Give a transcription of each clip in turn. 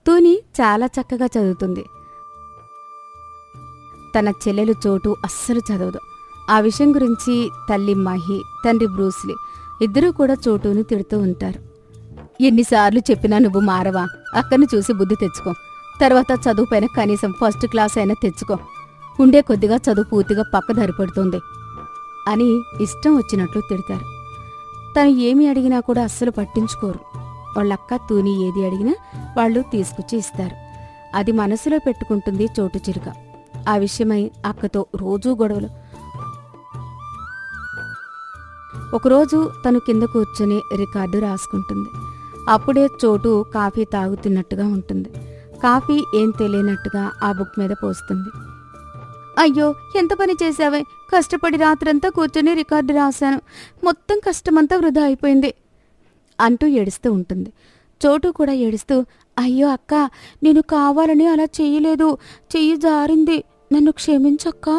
తూని చాలా చక్కగా చదువుతుంది తన చెల్లెలు చోటు అస్సలు చదవదు ఆ విషయం గురించి తల్లి మహి తండ్రి బ్రూస్లీ ఇద్దరూ కూడా చోటుని తిడుతూ ఉంటారు ఎన్నిసార్లు చెప్పినా నువ్వు మారవా అక్కని చూసి బుద్ధి తెచ్చుకో తర్వాత చదువు పైన కనీసం ఫస్ట్ క్లాస్ అయినా తెచ్చుకో ఉండే కొద్దిగా చదువు పూర్తిగా పక్కదారి పడుతుంది అని ఇష్టం వచ్చినట్లు తిడతారు తను ఏమి అడిగినా కూడా అస్సలు పట్టించుకోరు వాళ్ళక్క తూని ఏది అడిగినా వాళ్ళు తీసుకొచ్చి ఇస్తారు అది మనసులో పెట్టుకుంటుంది చోటు చిరుక ఆ విషయమై అక్కతో రోజూ గొడవలు ఒకరోజు తను కింద కూర్చొని రికార్డు రాసుకుంటుంది అప్పుడే చోటు కాఫీ తాగుతున్నట్టుగా ఉంటుంది కాఫీ ఏం తెలియనట్టుగా ఆ బుక్ మీద పోస్తుంది అయ్యో ఎంత పని చేశావే కష్టపడి రాత్రంతా కూర్చొని రికార్డు రాశాను మొత్తం కష్టమంతా వృధా అయిపోయింది అంటూ ఏడుస్తూ ఉంటుంది చోటు కూడా ఏడుస్తూ అయ్యో అక్క నేను కావాలని అలా చెయ్యలేదు చెయ్యి జారింది నన్ను క్షమించక్కా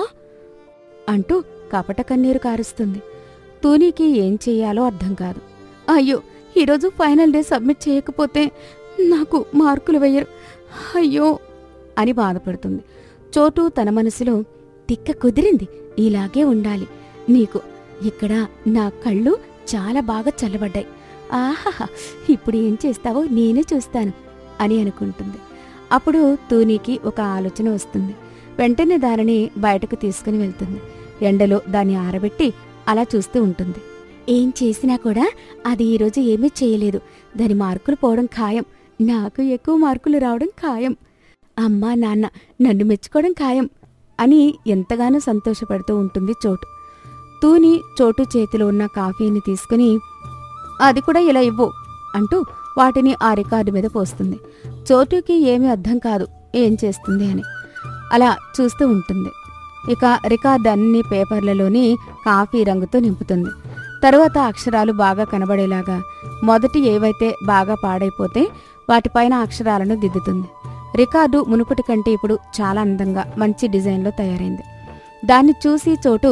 అంటూ కపట కన్నీరు కారుస్తుంది తూనీకి ఏం చెయ్యాలో అర్థం కాదు అయ్యో ఈరోజు ఫైనల్ డే సబ్మిట్ చేయకపోతే నాకు మార్కులు వెయ్యరు అయ్యో అని బాధపడుతుంది చోటు తన మనసులో తిక్క కుదిరింది ఇలాగే ఉండాలి నీకు ఇక్కడ నా కళ్ళు చాలా బాగా చల్లబడ్డాయి ఆహాహా ఇప్పుడు ఏం చేస్తావో నేనే చూస్తాను అని అనుకుంటుంది అప్పుడు తూనీకి ఒక ఆలోచన వస్తుంది వెంటనే దానిని బయటకు తీసుకుని వెళ్తుంది ఎండలో దాన్ని ఆరబెట్టి అలా చూస్తూ ఉంటుంది ఏం చేసినా కూడా అది ఈరోజు ఏమీ చేయలేదు దాని మార్కులు పోవడం ఖాయం నాకు ఎక్కువ మార్కులు రావడం ఖాయం అమ్మా నాన్న నన్ను మెచ్చుకోవడం ఖాయం అని ఎంతగానో సంతోషపడుతూ ఉంటుంది చోటు తూని చోటు చేతిలో ఉన్న కాఫీని తీసుకుని అది కూడా ఇలా ఇవ్వు అంటూ వాటిని ఆ రికార్డు మీద పోస్తుంది చోటుకి ఏమీ అర్థం కాదు ఏం చేస్తుంది అని అలా చూస్తూ ఉంటుంది ఇక రికార్డు అన్ని పేపర్లలోని కాఫీ రంగుతో నింపుతుంది తరువాత అక్షరాలు బాగా కనబడేలాగా మొదటి ఏవైతే బాగా పాడైపోతే వాటిపైన అక్షరాలను దిద్దుతుంది రికార్డు మునుపటి కంటే ఇప్పుడు చాలా అందంగా మంచి డిజైన్లో తయారైంది దాన్ని చూసి చోటు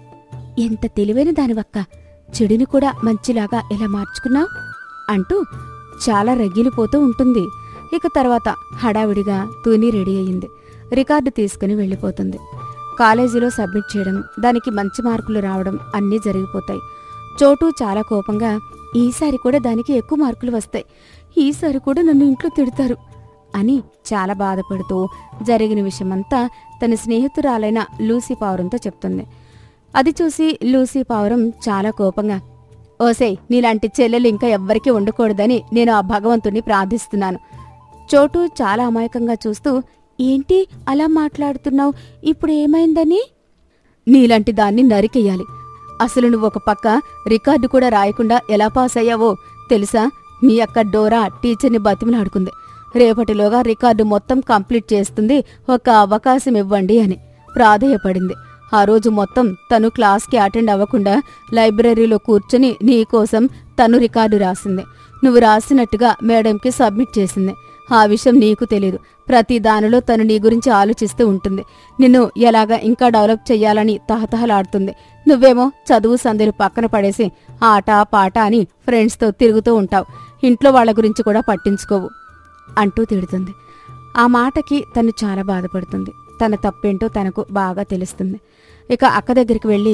ఎంత తెలివైన దానివక్క చెడుని కూడా మంచిలాగా ఎలా మార్చుకున్నావు అంటూ చాలా రగిలిపోతూ ఉంటుంది ఇక తర్వాత హడావిడిగా తూని రెడీ అయింది రికార్డు తీసుకుని వెళ్ళిపోతుంది కాలేజీలో సబ్మిట్ చేయడం దానికి మంచి మార్కులు రావడం అన్నీ జరిగిపోతాయి చోటు చాలా కోపంగా ఈసారి కూడా దానికి ఎక్కువ మార్కులు వస్తాయి ఈసారి కూడా నన్ను ఇంట్లో తిడతారు అని చాలా బాధపడుతూ జరిగిన విషయమంతా తన స్నేహితురాలైన లూసీ పావురంతో చెప్తుంది అది చూసి లూసీ పావురం చాలా కోపంగా ఓసే నీలాంటి చెల్లెలు ఇంకా ఎవ్వరికీ ఉండకూడదని నేను ఆ భగవంతుణ్ణి ప్రార్థిస్తున్నాను చోటు చాలా అమాయకంగా చూస్తూ ఏంటి అలా మాట్లాడుతున్నావు ఇప్పుడు ఏమైందని నీలాంటి దాన్ని నరికెయ్యాలి అసలు నువ్వు ఒక పక్క రికార్డు కూడా రాయకుండా ఎలా పాస్ అయ్యావో తెలుసా మీ అక్క డోరా టీచర్ని బతిమలాడుకుంది రేపటిలోగా రికార్డు మొత్తం కంప్లీట్ చేస్తుంది ఒక అవకాశం ఇవ్వండి అని ప్రాధేయపడింది ఆ రోజు మొత్తం తను క్లాస్కి అటెండ్ అవ్వకుండా లైబ్రరీలో కూర్చుని నీకోసం తను రికార్డు రాసింది నువ్వు రాసినట్టుగా మేడంకి సబ్మిట్ చేసింది ఆ విషయం నీకు తెలీదు ప్రతి దానిలో తను నీ గురించి ఆలోచిస్తూ ఉంటుంది నిన్ను ఎలాగా ఇంకా డెవలప్ చెయ్యాలని తహతహలాడుతుంది నువ్వేమో చదువు సందులు పక్కన పడేసి ఆట పాట అని ఫ్రెండ్స్తో తిరుగుతూ ఉంటావు ఇంట్లో వాళ్ళ గురించి కూడా పట్టించుకోవు అంటూ తిడుతుంది ఆ మాటకి తను చాలా బాధపడుతుంది తన తప్పేంటో తనకు బాగా తెలుస్తుంది ఇక అక్క దగ్గరికి వెళ్ళి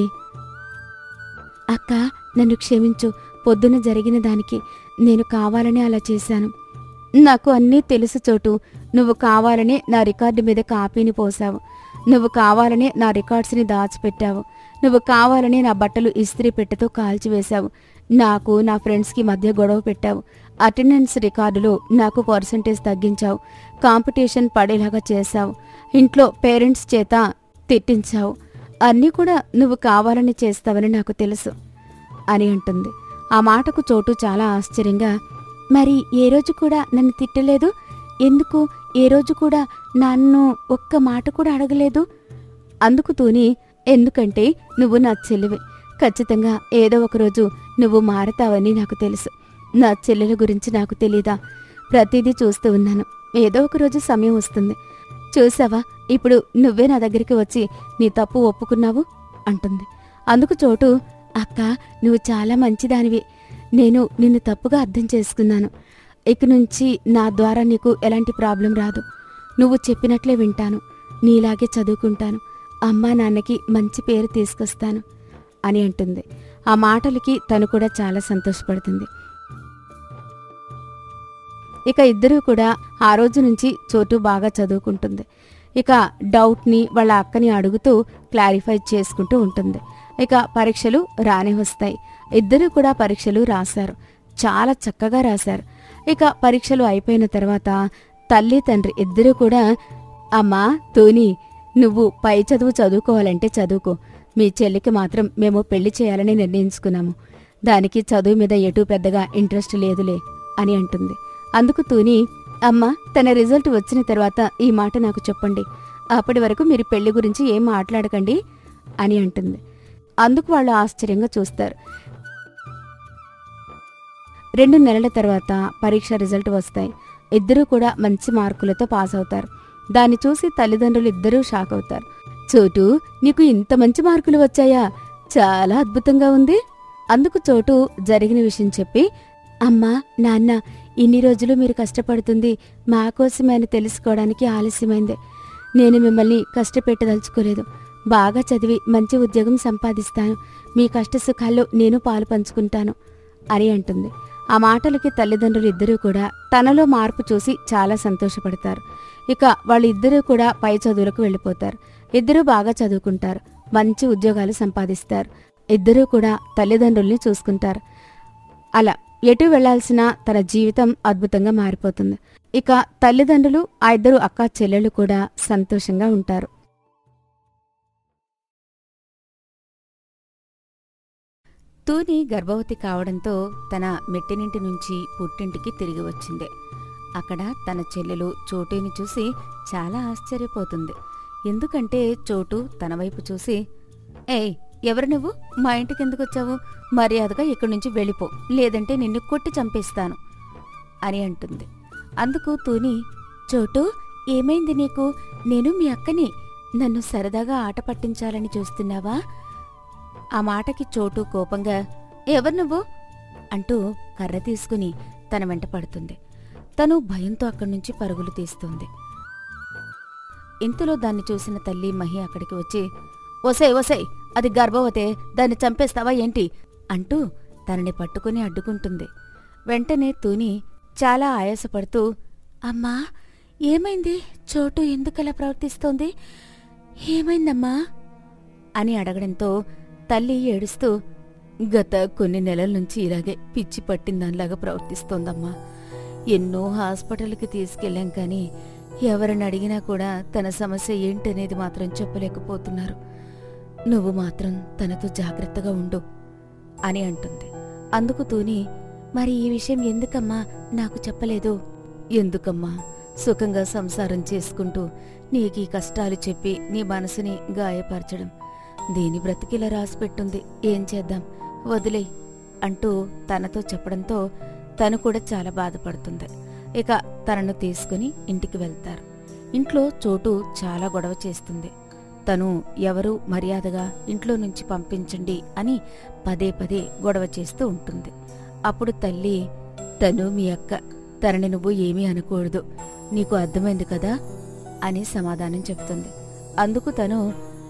అక్క నన్ను క్షమించు పొద్దున జరిగిన దానికి నేను కావాలని అలా చేశాను నాకు అన్నీ తెలుసు చోటు నువ్వు కావాలని నా రికార్డు మీద కాపీని పోసావు నువ్వు కావాలని నా రికార్డ్స్ని దాచిపెట్టావు నువ్వు కావాలని నా బట్టలు ఇస్త్రీ పెట్టెతో కాల్చివేశావు నాకు నా ఫ్రెండ్స్కి మధ్య గొడవ పెట్టావు అటెండెన్స్ రికార్డులో నాకు పర్సంటేజ్ తగ్గించావు కాంపిటీషన్ పడేలాగా చేశావు ఇంట్లో పేరెంట్స్ చేత తిట్టించావు అన్నీ కూడా నువ్వు కావాలని చేస్తావని నాకు తెలుసు అని అంటుంది ఆ మాటకు చోటు చాలా ఆశ్చర్యంగా మరి ఏ రోజు కూడా నన్ను తిట్టలేదు ఎందుకు ఏ రోజు కూడా నన్ను ఒక్క మాట కూడా అడగలేదు అందుకు తూని ఎందుకంటే నువ్వు నా చెల్లివి ఖచ్చితంగా ఏదో ఒక రోజు నువ్వు మారతావని నాకు తెలుసు నా చెల్లెల గురించి నాకు తెలీదా ప్రతిదీ చూస్తూ ఉన్నాను ఏదో ఒక రోజు సమయం వస్తుంది చూసావా ఇప్పుడు నువ్వే నా దగ్గరికి వచ్చి నీ తప్పు ఒప్పుకున్నావు అంటుంది అందుకు చోటు అక్క నువ్వు చాలా మంచిదానివి నేను నిన్ను తప్పుగా అర్థం చేసుకున్నాను ఇక నుంచి నా ద్వారా నీకు ఎలాంటి ప్రాబ్లం రాదు నువ్వు చెప్పినట్లే వింటాను నీలాగే చదువుకుంటాను అమ్మా నాన్నకి మంచి పేరు తీసుకొస్తాను అని అంటుంది ఆ మాటలకి తను కూడా చాలా సంతోషపడుతుంది ఇక ఇద్దరూ కూడా ఆ రోజు నుంచి చోటు బాగా చదువుకుంటుంది ఇక డౌట్ని వాళ్ళ అక్కని అడుగుతూ క్లారిఫై చేసుకుంటూ ఉంటుంది ఇక పరీక్షలు రానే వస్తాయి ఇద్దరూ కూడా పరీక్షలు రాశారు చాలా చక్కగా రాశారు ఇక పరీక్షలు అయిపోయిన తర్వాత తల్లి తండ్రి ఇద్దరూ కూడా అమ్మా తూని నువ్వు పై చదువు చదువుకోవాలంటే చదువుకో మీ చెల్లికి మాత్రం మేము పెళ్లి చేయాలని నిర్ణయించుకున్నాము దానికి చదువు మీద ఎటూ పెద్దగా ఇంట్రెస్ట్ లేదులే అని అంటుంది అందుకు తూని అమ్మ తన రిజల్ట్ వచ్చిన తర్వాత ఈ మాట నాకు చెప్పండి అప్పటి వరకు మీరు పెళ్లి గురించి ఏం మాట్లాడకండి అని అంటుంది అందుకు వాళ్ళు ఆశ్చర్యంగా చూస్తారు రెండు నెలల తర్వాత పరీక్ష రిజల్ట్ వస్తాయి ఇద్దరూ కూడా మంచి మార్కులతో పాస్ అవుతారు దాన్ని చూసి తల్లిదండ్రులు ఇద్దరూ షాక్ అవుతారు చోటు నీకు ఇంత మంచి మార్కులు వచ్చాయా చాలా అద్భుతంగా ఉంది అందుకు చోటు జరిగిన విషయం చెప్పి అమ్మా నాన్న ఇన్ని రోజులు మీరు కష్టపడుతుంది మా కోసమే అని తెలుసుకోవడానికి ఆలస్యమైంది నేను మిమ్మల్ని కష్టపెట్టదలుచుకోలేదు బాగా చదివి మంచి ఉద్యోగం సంపాదిస్తాను మీ కష్ట సుఖాల్లో నేను పాలు పంచుకుంటాను అని అంటుంది ఆ మాటలకి తల్లిదండ్రులు ఇద్దరూ కూడా తనలో మార్పు చూసి చాలా సంతోషపడతారు ఇక వాళ్ళిద్దరూ కూడా పై చదువులకు వెళ్ళిపోతారు ఇద్దరూ బాగా చదువుకుంటారు మంచి ఉద్యోగాలు సంపాదిస్తారు ఇద్దరూ కూడా తల్లిదండ్రుల్ని చూసుకుంటారు అలా ఎటు వెళ్లాల్సిన తన జీవితం అద్భుతంగా మారిపోతుంది ఇక తల్లిదండ్రులు ఆ ఇద్దరు అక్క చెల్లెలు కూడా సంతోషంగా ఉంటారు తూని గర్భవతి కావడంతో తన మెట్టినింటి నుంచి పుట్టింటికి తిరిగి వచ్చింది అక్కడ తన చెల్లెలు చోటుని చూసి చాలా ఆశ్చర్యపోతుంది ఎందుకంటే చోటు తన వైపు చూసి ఏయ్ ఎవరు నువ్వు మా ఇంటికి ఎందుకు వచ్చావు మర్యాదగా ఇక్కడి నుంచి వెళ్ళిపో లేదంటే నిన్ను కొట్టి చంపేస్తాను అని అంటుంది అందుకు తూని చోటు ఏమైంది నీకు నేను మీ అక్కని నన్ను సరదాగా ఆట పట్టించాలని చూస్తున్నావా ఆ మాటకి చోటు కోపంగా ఎవరు నువ్వు అంటూ కర్ర తీసుకుని తన వెంట పడుతుంది తను భయంతో అక్కడి నుంచి పరుగులు తీస్తుంది ఇంతలో దాన్ని చూసిన తల్లి మహి అక్కడికి వచ్చి ఒసై ఒసై అది గర్భవతే దాన్ని చంపేస్తావా ఏంటి అంటూ తనని పట్టుకుని అడ్డుకుంటుంది వెంటనే తూని చాలా ఆయాసపడుతూ అమ్మా ఏమైంది చోటు ఎందుకలా ప్రవర్తిస్తోంది ఏమైందమ్మా అని అడగడంతో తల్లి ఏడుస్తూ గత కొన్ని నెలల నుంచి ఇలాగే పిచ్చి పట్టిందానిలాగా ప్రవర్తిస్తోందమ్మా ఎన్నో హాస్పిటల్కి తీసుకెళ్ళాం కానీ ఎవరిని అడిగినా కూడా తన సమస్య ఏంటనేది మాత్రం చెప్పలేకపోతున్నారు నువ్వు మాత్రం తనతో జాగ్రత్తగా ఉండు అని అంటుంది అందుకు తూని మరి ఈ విషయం ఎందుకమ్మా నాకు చెప్పలేదు ఎందుకమ్మా సుఖంగా సంసారం చేసుకుంటూ నీకీ కష్టాలు చెప్పి నీ మనసుని గాయపరచడం దీని బ్రతికిలా రాసిపెట్టుంది ఏం చేద్దాం వదిలే అంటూ తనతో చెప్పడంతో తను కూడా చాలా బాధపడుతుంది ఇక తనను తీసుకుని ఇంటికి వెళ్తారు ఇంట్లో చోటు చాలా గొడవ చేస్తుంది తను ఎవరు మర్యాదగా ఇంట్లో నుంచి పంపించండి అని పదే పదే గొడవ చేస్తూ ఉంటుంది అప్పుడు తల్లి తను మీ అక్క తనని నువ్వు ఏమీ అనకూడదు నీకు అర్థమైంది కదా అని సమాధానం చెప్తుంది అందుకు తను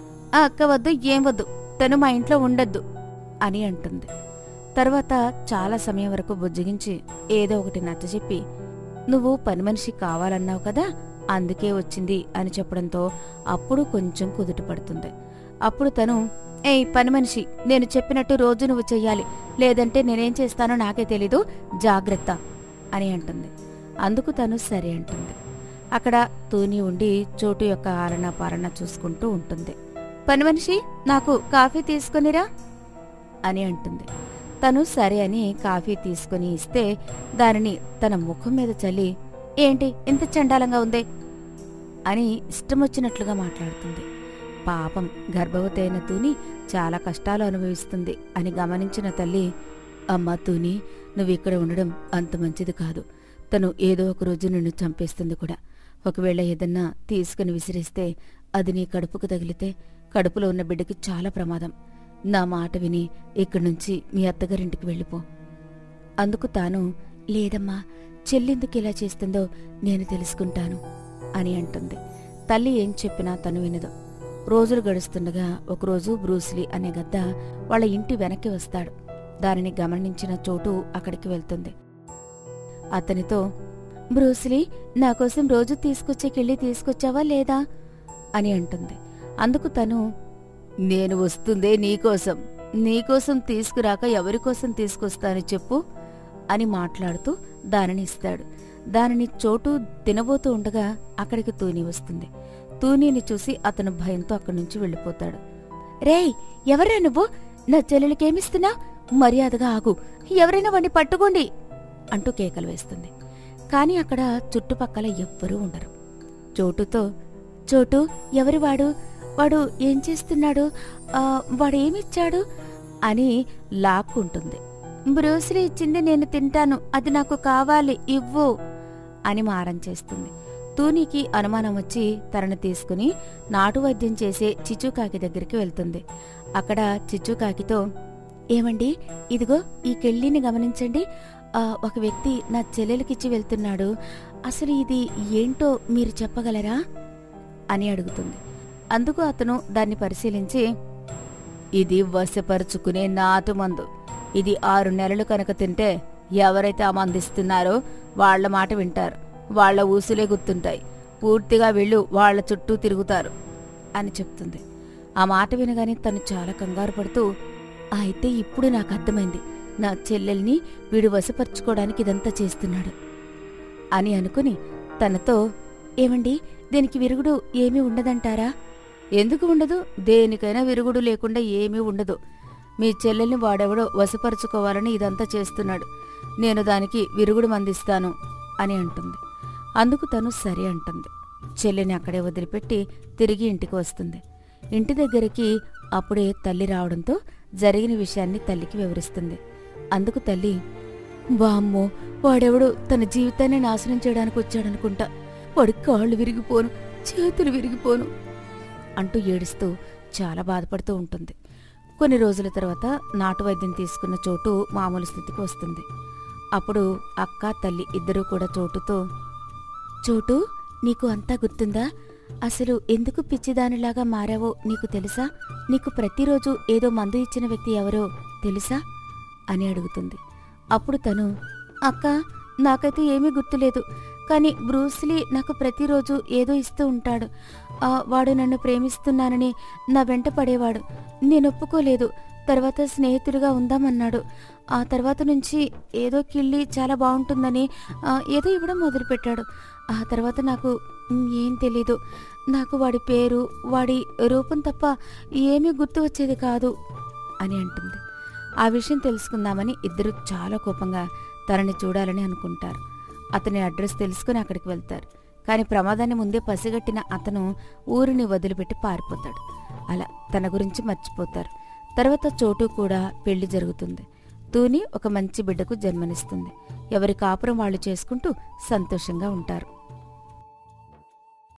ఆ అక్క వద్దు ఏం వద్దు తను మా ఇంట్లో ఉండొద్దు అని అంటుంది తర్వాత చాలా సమయం వరకు బుజ్జగించి ఏదో ఒకటి నచ్చజెప్పి నువ్వు పని మనిషి కావాలన్నావు కదా అందుకే వచ్చింది అని చెప్పడంతో అప్పుడు కొంచెం కుదుట పడుతుంది అప్పుడు తను ఏయ్ పని మనిషి నేను చెప్పినట్టు రోజు నువ్వు చెయ్యాలి లేదంటే నేనేం చేస్తానో నాకే తెలీదు జాగ్రత్త అని అంటుంది అందుకు తను సరే అంటుంది అక్కడ తూని ఉండి చోటు యొక్క ఆలన పాలన చూసుకుంటూ ఉంటుంది పని మనిషి నాకు కాఫీ తీసుకునిరా అని అంటుంది తను సరే అని కాఫీ తీసుకుని ఇస్తే దానిని తన ముఖం మీద చల్లి ఏంటి ఇంత చండాలంగా ఉందే అని ఇష్టమొచ్చినట్లుగా మాట్లాడుతుంది పాపం గర్భవతి అయిన తూని చాలా కష్టాలు అనుభవిస్తుంది అని గమనించిన తల్లి అమ్మా తూని నువ్వు ఇక్కడ ఉండడం అంత మంచిది కాదు తను ఏదో ఒక రోజు నిన్ను చంపేస్తుంది కూడా ఒకవేళ ఏదన్నా తీసుకుని విసిరేస్తే అది నీ కడుపుకు తగిలితే కడుపులో ఉన్న బిడ్డకి చాలా ప్రమాదం నా మాట విని ఇక్కడి నుంచి మీ అత్తగారింటికి వెళ్ళిపో అందుకు తాను లేదమ్మా చెల్లెందుకు ఇలా చేస్తుందో నేను తెలుసుకుంటాను అని అంటుంది తల్లి ఏం చెప్పినా తను వినదు రోజులు గడుస్తుండగా ఒకరోజు బ్రూస్లీ అనే గద్ద వాళ్ళ ఇంటి వెనక్కి వస్తాడు దానిని గమనించిన చోటు అక్కడికి వెళ్తుంది అతనితో బ్రూస్లీ నా కోసం రోజు తీసుకొచ్చే కిళ్ళి తీసుకొచ్చావా లేదా అని అంటుంది అందుకు తను నేను వస్తుందే నీకోసం నీకోసం తీసుకురాక ఎవరి కోసం తీసుకొస్తాను చెప్పు అని మాట్లాడుతూ దానిని ఇస్తాడు దానిని చోటు తినబోతూ ఉండగా అక్కడికి తూని వస్తుంది తూనీని చూసి అతను భయంతో అక్కడి నుంచి వెళ్ళిపోతాడు రేయ్ ఎవరా నువ్వు నా చెల్లెలకేమిస్తున్నా మర్యాదగా ఆగు ఎవరైనా వాణ్ణి పట్టుకోండి అంటూ కేకలు వేస్తుంది కాని అక్కడ చుట్టుపక్కల ఎవ్వరూ ఉండరు చోటుతో చోటు ఎవరి వాడు వాడు ఏం చేస్తున్నాడు ఆ, వాడేమిచ్చాడు అని లాక్కుంటుంది బ్రూస్లీ ఇచ్చింది నేను తింటాను అది నాకు కావాలి ఇవ్వు అని మారం చేస్తుంది తూనికి అనుమానం వచ్చి తనను తీసుకుని నాటు వైద్యం చేసే చిచ్చుకాకి దగ్గరికి వెళ్తుంది అక్కడ చిచ్చుకాకితో ఏమండి ఇదిగో ఈ కెళ్ళిని గమనించండి ఆ, ఒక వ్యక్తి నా చెల్లెలకిచ్చి వెళ్తున్నాడు అసలు ఇది ఏంటో మీరు చెప్పగలరా అని అడుగుతుంది అందుకు అతను దాన్ని పరిశీలించి ఇది వశపరుచుకునే నాటు మందు ఇది ఆరు నెలలు కనుక తింటే ఎవరైతే ఆ మందు ఇస్తున్నారో వాళ్ల మాట వింటారు వాళ్ల ఊసులే గుర్తుంటాయి పూర్తిగా వీళ్ళు వాళ్ల చుట్టూ తిరుగుతారు అని చెప్తుంది ఆ మాట వినగానే తను చాలా కంగారు పడుతూ అయితే ఇప్పుడు నాకు అర్థమైంది నా చెల్లెల్ని వీడు వశపరుచుకోవడానికి ఇదంతా చేస్తున్నాడు అని అనుకుని తనతో ఏమండి దీనికి విరుగుడు ఏమీ ఉండదంటారా ఎందుకు ఉండదు దేనికైనా విరుగుడు లేకుండా ఏమీ ఉండదు మీ చెల్లెల్ని వాడెవడో వశపరుచుకోవాలని ఇదంతా చేస్తున్నాడు నేను దానికి విరుగుడు మందిస్తాను అని అంటుంది అందుకు తను సరే అంటుంది చెల్లిని అక్కడే వదిలిపెట్టి తిరిగి ఇంటికి వస్తుంది ఇంటి దగ్గరికి అప్పుడే తల్లి రావడంతో జరిగిన విషయాన్ని తల్లికి వివరిస్తుంది అందుకు తల్లి వామ్మో వాడెవడు తన జీవితాన్ని నాశనం చేయడానికి వచ్చాడనుకుంటా వాడి కాళ్ళు విరిగిపోను చేతులు విరిగిపోను అంటూ ఏడుస్తూ చాలా బాధపడుతూ ఉంటుంది కొన్ని రోజుల తర్వాత నాటు వైద్యం తీసుకున్న చోటు మామూలు స్థితికి వస్తుంది అప్పుడు అక్క తల్లి ఇద్దరూ కూడా చోటుతో చోటు నీకు అంతా గుర్తుందా అసలు ఎందుకు పిచ్చిదానిలాగా మారావో నీకు తెలుసా నీకు ప్రతిరోజు ఏదో మందు ఇచ్చిన వ్యక్తి ఎవరో తెలుసా అని అడుగుతుంది అప్పుడు తను అక్క నాకైతే ఏమీ గుర్తులేదు కానీ బ్రూస్లీ నాకు ప్రతిరోజు ఏదో ఇస్తూ ఉంటాడు ఆ, వాడు నన్ను ప్రేమిస్తున్నానని నా వెంట పడేవాడు నేను ఒప్పుకోలేదు తర్వాత స్నేహితుడిగా ఉందామన్నాడు ఆ తర్వాత నుంచి ఏదో కిళ్ళి చాలా బాగుంటుందని ఆ, ఏదో ఇవ్వడం మొదలుపెట్టాడు ఆ తర్వాత నాకు మ్, ఏం తెలీదు నాకు వాడి పేరు వాడి రూపం తప్ప ఏమీ గుర్తు వచ్చేది కాదు అని అంటుంది ఆ విషయం తెలుసుకుందామని ఇద్దరు చాలా కోపంగా తనని చూడాలని అనుకుంటారు అతని అడ్రస్ తెలుసుకుని అక్కడికి వెళ్తారు కానీ ప్రమాదాన్ని ముందే పసిగట్టిన అతను ఊరిని వదిలిపెట్టి పారిపోతాడు అలా తన గురించి మర్చిపోతారు తర్వాత చోటు కూడా పెళ్లి జరుగుతుంది తూని ఒక మంచి బిడ్డకు జన్మనిస్తుంది ఎవరి కాపురం వాళ్ళు చేసుకుంటూ సంతోషంగా ఉంటారు